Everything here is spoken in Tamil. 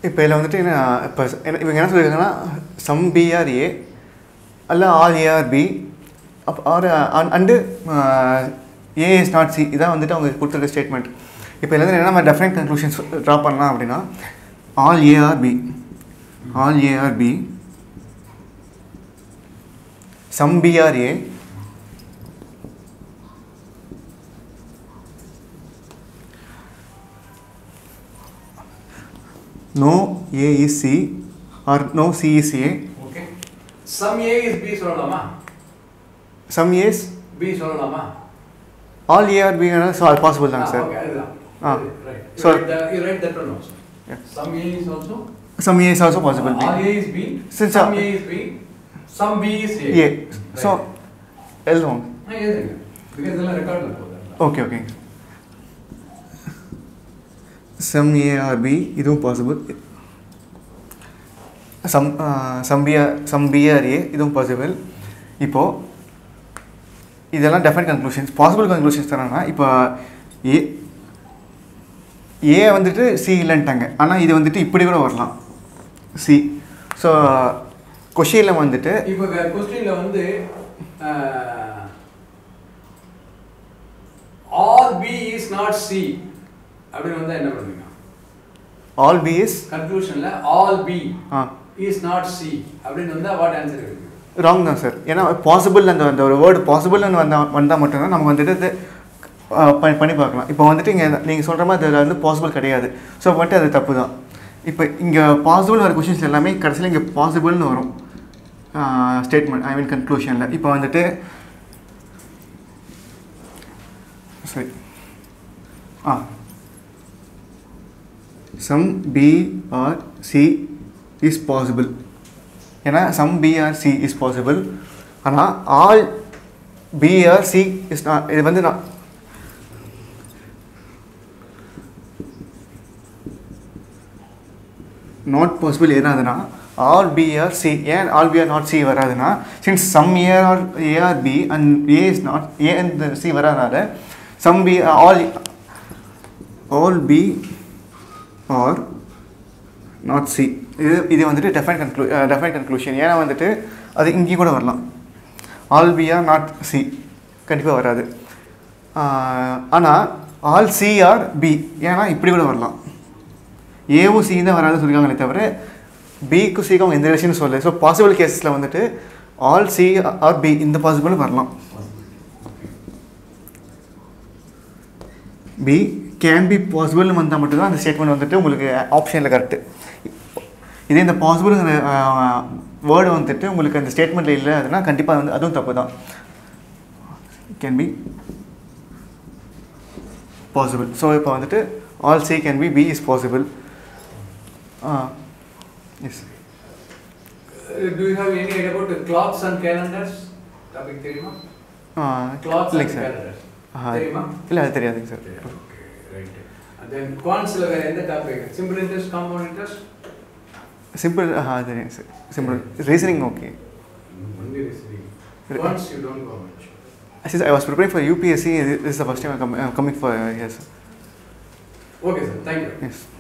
இப்போ இதில் வந்துட்டு என்ன இப்போ என்ன இவங்க என்ன சொல்லியிருக்காங்கன்னா சம் பிஆர் ஏ அல்ல all A are B up or and A is not C இதான் வந்துட்டு அவங்க கொடுத்துருக்க ஸ்டேட்மெண்ட் இப்போ இதில் வந்து என்ன நம்ம டெஃபினட் கன்க்ளூஷன்ஸ் ட்ரா பண்ணலாம் அப்படின்னா all A are B all A are B some B are A no A is C or no C is A. Okay some A is B சொல்லலாமா Some A's, பி சொல்லலாமா all A or B are so all possible தான் சார் ஓகே அதுதான் Ah. Right So- you write that one also Yeah. Some A is also Some A is also possible. All A is B Since some uh, A is B some B is A A. So எழுதுவோம் எழுதுங்க பிகாஸ் இதெல்லாம் ரெக்கார்ட்ல போகுது okay okay some A are B இதுவும் possible some some B some B are A இதுவும் பாசிபிள் இப்போது இதெல்லாம் டெஃபினட் கன்க்ளூஷன்ஸ் பாசிபிள் கன்க்ளூஷன்ஸ் தராங்கன்னா இப்போ ஏ ஏ வந்துட்டு சி இல்லைன்ட்டாங்க ஆனால் இது வந்துட்டு இப்படி கூட வரலாம் சி ஸோ கொஷினில் வந்துட்டு இப்போ கொஸ்டின்ல வந்து all B is not C அப்படின்னு வந்தா என்ன பண்ணுவீங்க ஆல் பி இஸ் கன்க்ளூஷன்ல all B ah is not C அப்படின்னு வந்தா வாட் ஆன்சர் இருக்கு ராங் தான் சார் ஏன்னா பாசிபிள் அந்த அந்த ஒரு வேர்டு பாசிபிள்னு வந்தால் வந்தால் மட்டும்தான் நமக்கு வந்துட்டு இது அஹ், பண்ணி பண்ணி பார்க்கலாம் இப்போ வந்துட்டு இங்கே நீங்கள் சொல்கிற மாதிரி அதில் வந்து பாசிபிள் கிடையாது ஸோ வந்துட்டு அது தப்பு தான் இப்போ இங்கே பாசிபிள் வர கொஷின்ஸ் எல்லாமே கடைசியில் இங்கே பாசிபிள்னு வரும் ஸ்டேட்மெண்ட் ஐ மீன் கன்க்ளூஷனில் இப்போ வந்துட்டு சரி ah some B are C is possible ஏன்னா some B are C is possible ஆனால் all B are C is not இது வந்து நான் நாட் பாசிபிள் எதுனாதுன்னா ஆல் பி ஆர் சி ஏன் all B are not C வராதுன்னா since some A are A are B and A is not A and C வராதனால some B all all B are not C இது இது வந்துட்டு டெஃபைன் கன்க்ளூ டெஃபைன் கன்க்ளூஷன் ஏன்னா வந்துட்டு அது இங்கேயும் கூட வரலாம் all B are not C கண்டிப்பாக வராது ஆனால் ஆல் சி ஆர் பி ஏன்னா இப்படி கூட வரலாம் ஏவும் சி தான் வராதுன்னு சொல்லியிருக்காங்களே தவிர பிக்கு சிக்கு அவங்க எந்த ரிலேஷனும் சொல்லலை ஸோ பாசிபிள் கேசஸில் வந்துட்டு ஆல் சி ஆர் பி இந்த பாசிபிளும் வரலாம் பி கேன் பி பாசிபிள்னு வந்தால் மட்டும்தான் அந்த ஸ்டேட்மெண்ட் வந்துட்டு உங்களுக்கு ஆப்ஷனில் கரெக்டு இதே இந்த பாசிபிள்ங்கிற வேர்டு வந்துட்டு உங்களுக்கு அந்த ஸ்டேட்மெண்ட்டில் இல்லை அதுனா கண்டிப்பாக வந்து அதுவும் தப்பு தான் கேன் பி பாசிபிள் ஸோ இப்போ வந்துட்டு all C can B B is possible yes do you have any idea about clocks and calendars topic தெரியுமா கிளாக்ஸ் இல்லைங்க அண்ட் சார் கேலண்டர்ஸ் தெரியுமா இல்லை அது தெரியாதுங்க சார் ஓகே ரைட் தென் குவான்ட்ஸ்ல வேற எந்த topic simple interest compound interest simple ஆ அது தெரியும் sir simple reasoning okay only receiving quants you don't go much Since I was preparing for UPSC, this is the first time I'm com- I'm coming for uh, yes. Okay sir thank you Yes.